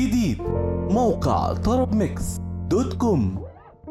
جديد موقع طرب ميكس دوت كوم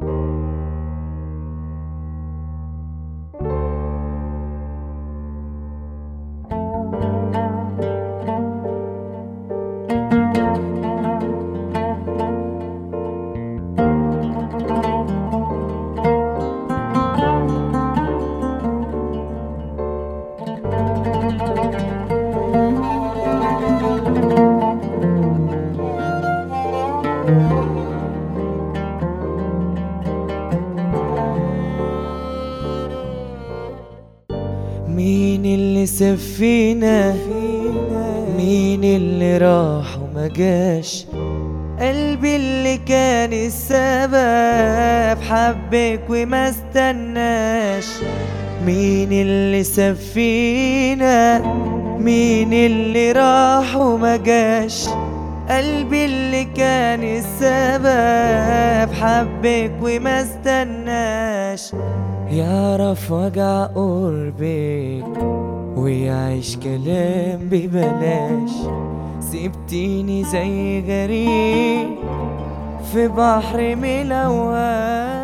مين اللي سفينا مين اللي راح وما جاش قلبي اللي كان السبب حبك وما استناش مين اللي سفينا مين اللي راح وما جاش قلبي اللي كان السبب حبك وما استناش يعرف وجع قربك ويعيش كلام ببلاش سبتيني زي غريب في بحر ملوان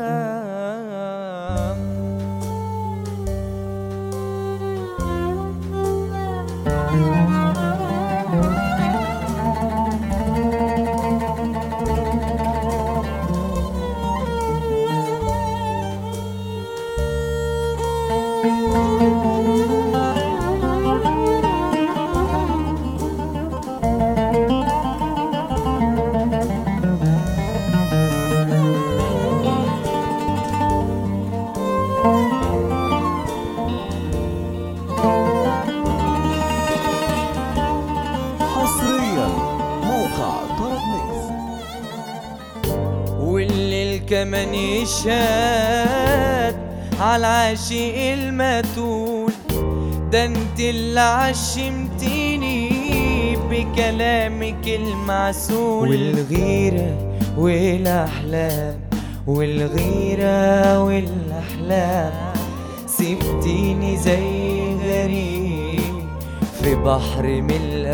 حصريا موقع طرب ميكس والليل كمان يشهد على العاشق المتول ده انت اللي عشمتيني بكلامك المعسول والغيرة والأحلام والغيرة والأحلام سبتيني زي غريب في بحر من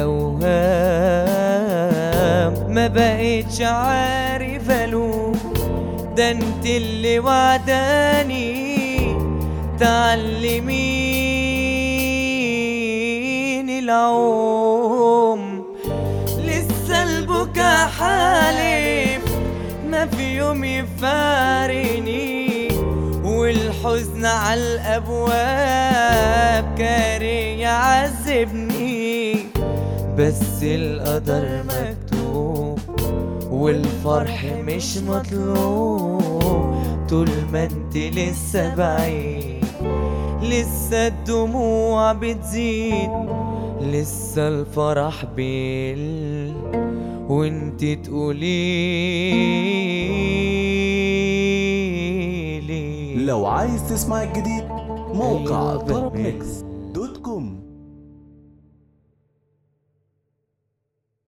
الأوهام ما بقيتش عارف ألوم ده انت اللي وعداني تعلميني العوم لسه البكا حالف ما في يوم يفارقني والحزن على الابواب كاري يعذبني بس القدر مكتوب والفرح مش مطلوب طول ما انت لسه بعيد لسه الدموع بتزيد لسه الفرح بيل وانت تقولي لي لو عايز تسمع الجديد موقع أيوة طرب بابي. ميكس